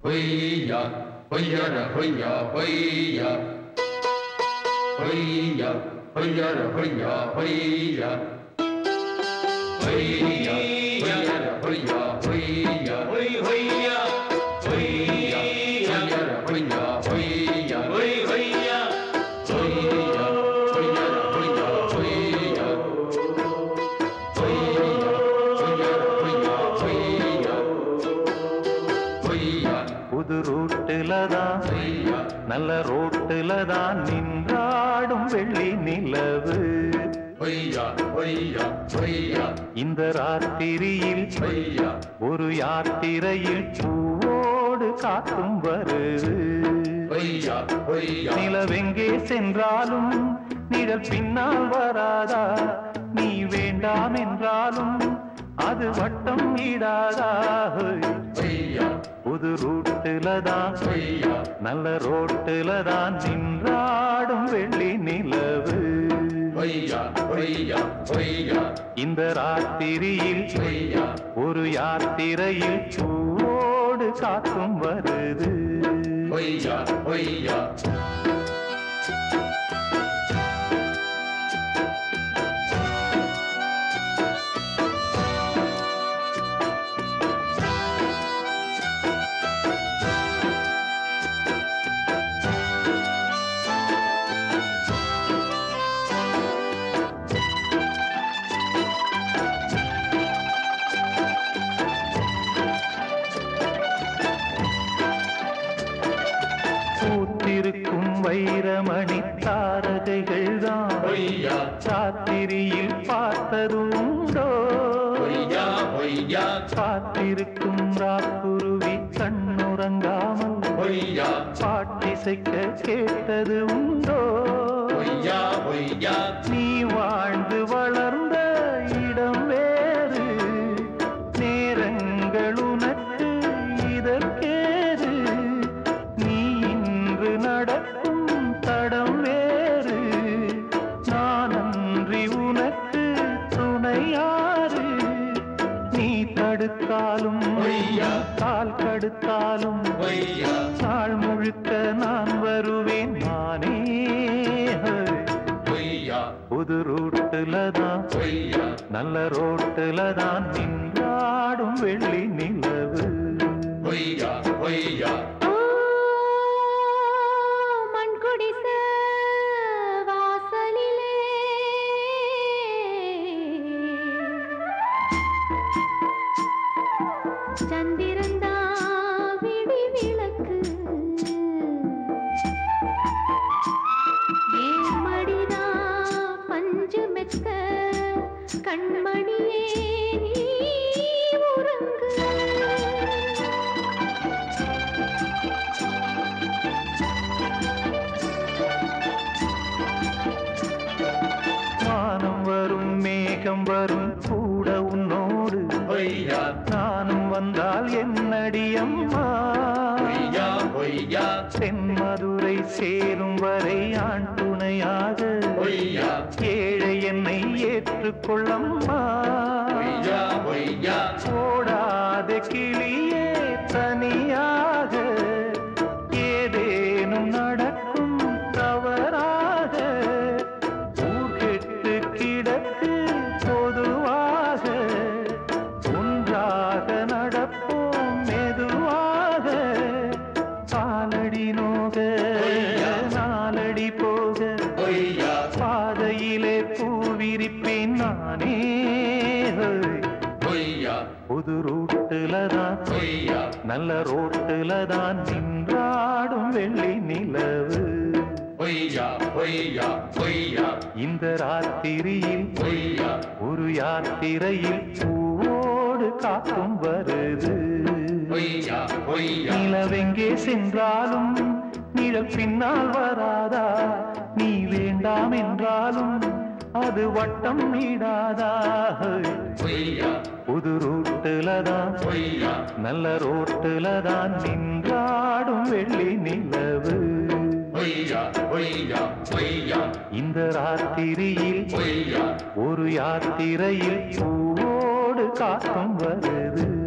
பொய்யா பொய்யர பொய்யா பொய்யா பொய்யா பொய்யர பொய்யா பொய்யா பொய்யா பொய்யர பொய்யா பொய்யா பொய் பொய்யா பொய்யா பொய்யர பொய்யா பொய்யா பொய் பொய்யா பொய்யா பொய்யர பொய்யா பொய்யா பொய்யா பொய்யர பொய்யா பொய்யா பொய்யா புது ரூட்டுல தான் பொய்யா நல்ல ரோட்டுல தான் நின்றாடும் வெள்ளி நிலவு பொய்யா பொய்யா பொய்யா இந்த ராத்திரியில் பொய்யா ஒரு யாத்திரையில் பூவோடு காத்தும் வருது பொய்யா பொய்யா நிலவெங்கே சென்றாலும் நிழல் பின்னால் வராதா நீ வேண்டாம் என்றாலும் அது வட்டம் ஈடாதா பொய்யா புது ரூட்டுல தான் பொய்யா நல்ல ரோட்டுல தான் நின்றாடும் வெள்ளி நிலவு பொய்யா பொய்யா பொய்யா இந்த ராத்திரியில் பொய்யா ஒரு யாத்திரையில் பூவோடு காத்தும் வருது பொய்யா பொய்யா பூத்திருக்கும் வைரமணி தாரகைகள் தான் பொய்யா ராத்திரியில் பார்த்ததுண்டோ பொய்யா பொய்யா காத்திருக்கும் ராக்குருவி கண்ணுறங்காமல் பொய்யா பாட்டிசைக்க கேட்டது உண்டோ பொய்யா பொய்யா நீ வாழ்ந்து வளர்ந்த இடம் வேறு நேரங்கள் உனக்கு இதற்கேது நீ இன்று நடக்கும் தடம் வேறு நான் அன்றி உனக்கு துணையாறு நீ தடுத்தாலும் பொய்யா. கால் கடுத்தாலும் பொய்யா நாள் முழுக்க நான் வருவேன் நானே பொய்யா புது ரூட்டுல தான் பொய்யா நல்ல ரோட்டுல தான் நின்றாடும் வெள்ளி நிலவு பொய்யா பொய்யா ஓ, மண் குடிச வாசலிலே சந்திரந்தா விடி விளக்கு ஏன் மடிதா பஞ்சு மெத்த கண்மணியே நீ உறங்கு வானம் வரும் மேகம் வரும் கூட உன்னோடு பொய்யா நானும் வந்தால் என்னடி அம்மா பொய்யா பொய்யா தென்மதுரை சேரும் வரை ஆண் துணையாக பொய்யா ஏழை என்னை ஏற்றுக்கொள்ளம்மா பொய்யா பொய்யா ஓடாத கிளியே தனியாக ஏதேனும் நடக்கும் தவறாக ஊர்கெட்டு கிடக்கு பொதுவாக ஒன்றாக நடப்போம் மெதுவாக காலடி நோக நாலடி போக பொய்யா பாதையிலே பூவிரிப்பேன் நானே பொய்யா புது ரூட்டுல தான் பொய்யா நல்ல ரோட்டுல தான் நின்றாடும் வெள்ளி நிலவு பொய்யா பொய்யா பொய்யா இந்த ராத்திரியில் பொய்யா ஒரு யாத்திரையில் பூவோடு காத்தும் வருது பொய்யா பொய்யா நிலவெங்கே சென்றாலும் நிழல் பின்னால் வராதா நீ வேண்டாம் என்றாலும் அது வட்டம் நீடாதா பொய்யா புது ரூட்டுல தான் பொய்யா நல்ல ரோட்டுல தான் நின்றாடும் வெள்ளி நிலவு பொய்யா பொய்யா பொய்யா இந்த ராத்திரியில் பொய்யா ஒரு யாத்திரையில் பூவோடு காத்தும் வருது